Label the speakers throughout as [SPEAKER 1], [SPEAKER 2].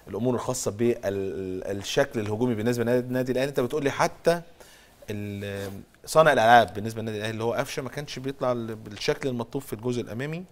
[SPEAKER 1] الامور الخاصه بالشكل الهجومي بالنسبه للنادي الاهلي انت بتقول لي حتى ال- صانع الالعاب بالنسبه للنادي الاهلي اللي هو قفشه ما كانش بيطلع بالشكل المطلوب في الجزء الامامي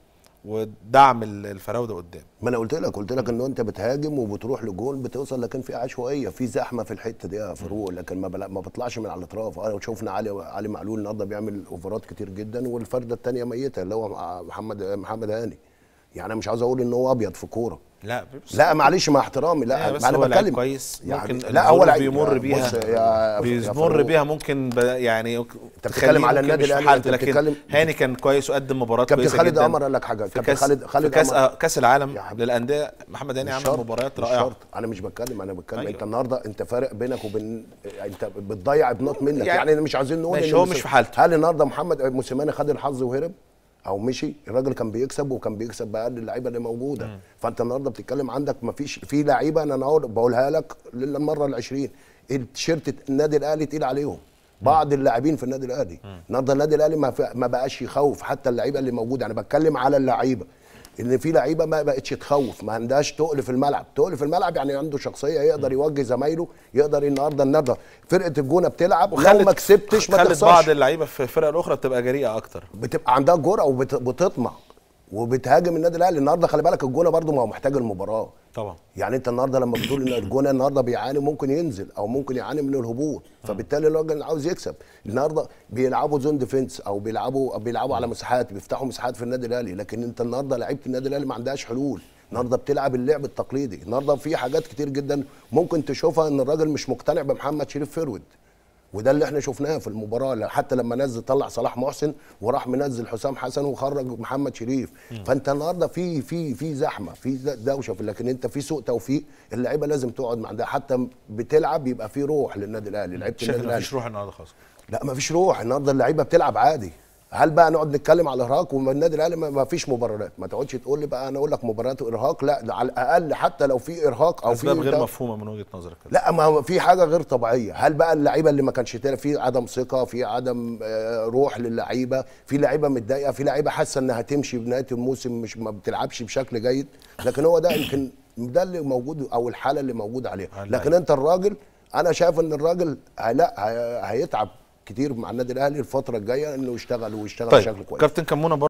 [SPEAKER 1] ودعم ال- الفراوده قدام
[SPEAKER 2] ما انا قلت لك قلت لك ان انت بتهاجم وبتروح لجول بتوصل لكن في عشوائيه في زحمه في الحته دي يا فاروق لكن ما بلا ما بطلعش من على الاطراف انا شفنا علي علي معلول النهارده بيعمل اوفرات كتير جدا والفرده الثانيه ميته اللي هو محمد محمد هاني يعني انا مش عاوز اقول ان هو ابيض في كوره
[SPEAKER 1] لا بس
[SPEAKER 2] لا معلش مع احترامي لا
[SPEAKER 1] لا بس
[SPEAKER 2] ما انا
[SPEAKER 1] هو لعيب
[SPEAKER 2] بتكلم
[SPEAKER 1] كويس
[SPEAKER 2] يعني
[SPEAKER 1] ممكن
[SPEAKER 2] لا هو
[SPEAKER 1] الظروف
[SPEAKER 2] لعيب
[SPEAKER 1] بيمر
[SPEAKER 2] يا-
[SPEAKER 1] بيها
[SPEAKER 2] بص يا- يا
[SPEAKER 1] بيمر
[SPEAKER 2] فاروق.
[SPEAKER 1] بيها ممكن ب- يعني انت
[SPEAKER 2] بتتكلم على النادي الأهلي، أنت
[SPEAKER 1] لكن
[SPEAKER 2] بتتكلم-
[SPEAKER 1] هاني كان كويس وقدم مباراه
[SPEAKER 2] كابتن
[SPEAKER 1] كويسه
[SPEAKER 2] خالد
[SPEAKER 1] جدا
[SPEAKER 2] قمر قال لك حاجه
[SPEAKER 1] في
[SPEAKER 2] كابتن
[SPEAKER 1] كاس
[SPEAKER 2] خالد خالد
[SPEAKER 1] في كاس
[SPEAKER 2] قمر
[SPEAKER 1] كاس العالم
[SPEAKER 2] يا حبيبي.
[SPEAKER 1] للانديه محمد هاني
[SPEAKER 2] مش
[SPEAKER 1] عمل
[SPEAKER 2] شرط،
[SPEAKER 1] مباريات
[SPEAKER 2] مش
[SPEAKER 1] رائعه
[SPEAKER 2] شرط. انا مش بتكلم انا بتكلم
[SPEAKER 1] أيوة.
[SPEAKER 2] انت النهارده انت فارق بينك وبين انت بتضيع ابنات منك
[SPEAKER 1] يعني-
[SPEAKER 2] يعني, مش عايزين نقول
[SPEAKER 1] ماشي،
[SPEAKER 2] إن
[SPEAKER 1] هو
[SPEAKER 2] موسى-
[SPEAKER 1] مش في حالته.
[SPEAKER 2] هل النهارده محمد موسيماني خد الحظ وهرب او مشي الراجل كان بيكسب وكان بيكسب باقل اللعيبه اللي موجوده
[SPEAKER 1] مم.
[SPEAKER 2] فانت النهارده بتتكلم عندك ما فيش في لعيبه انا أقول- بقولها لك للمره ال20 التيشيرت النادي الاهلي تقيل عليهم بعض اللاعبين في النادي الاهلي النهارده النادي الاهلي ما, في- ما بقاش يخوف حتى اللعيبه اللي موجوده انا بتكلم على اللعيبه ان في لعيبه ما بقتش تخوف ما عندهاش تقل في الملعب تقل في الملعب يعني عنده شخصيه يقدر يوجه زمايله يقدر النهارده النهارده فرقه الجونه بتلعب لو ما كسبتش ما
[SPEAKER 1] خلت
[SPEAKER 2] تخسرش
[SPEAKER 1] بعض اللعيبه في الفرق الاخرى بتبقى جريئه اكتر
[SPEAKER 2] بتبقى عندها جرأه وبتطمع وبتهاجم النادي الاهلي النهارده خلي بالك الجونه برده ما هو محتاج المباراه
[SPEAKER 1] طبعا
[SPEAKER 2] يعني انت النهارده لما بتقول ان الجونه النهارده بيعاني ممكن ينزل او ممكن يعاني من الهبوط فبالتالي الراجل عاوز يكسب النهارده بيلعبوا زون ديفنس او بيلعبوا بيلعبوا على مساحات بيفتحوا مساحات في النادي الاهلي لكن انت النهارده لعيبه النادي الاهلي ما عندهاش حلول النهارده بتلعب اللعب التقليدي النهارده في حاجات كتير جدا ممكن تشوفها ان الراجل مش مقتنع بمحمد شريف فرود وده اللي احنا شفناه في المباراه حتى لما نزل طلع صلاح محسن وراح منزل حسام حسن وخرج محمد شريف فانت النهارده في في في زحمه في دوشه في لكن انت في سوء توفيق اللعيبه لازم تقعد مع ده حتى بتلعب يبقى في روح للنادي الاهلي لعيبه
[SPEAKER 1] شايف
[SPEAKER 2] النادي
[SPEAKER 1] ان
[SPEAKER 2] الاهلي
[SPEAKER 1] مفيش روح النهارده خالص
[SPEAKER 2] لا ما فيش روح النهارده اللعيبه بتلعب عادي هل بقى نقعد نتكلم على الارهاق والنادي الاهلي ما ما فيش مباريات ما تقعدش تقول لي بقى انا اقول لك مباريات ارهاق لا ده على الاقل حتى لو في ارهاق او في
[SPEAKER 1] اسباب غير
[SPEAKER 2] ده-
[SPEAKER 1] مفهومه من وجهه نظرك
[SPEAKER 2] لا ما هو في حاجه غير طبيعيه هل بقى اللعيبه اللي ما كانش تلعب في عدم ثقه في عدم آه، روح للعيبه في لعيبه متضايقه في لعيبه حاسه انها هتمشي بنهايه الموسم مش ما بتلعبش بشكل جيد لكن هو ده يمكن ده اللي موجود او الحاله اللي موجود عليها لكن انت الراجل انا شايف ان الراجل هي- لا هي- هيتعب كتير مع النادي الاهلي الفتره الجايه انه يشتغل ويشتغل
[SPEAKER 1] طيب
[SPEAKER 2] بشكل كويس
[SPEAKER 1] كابتن كمونه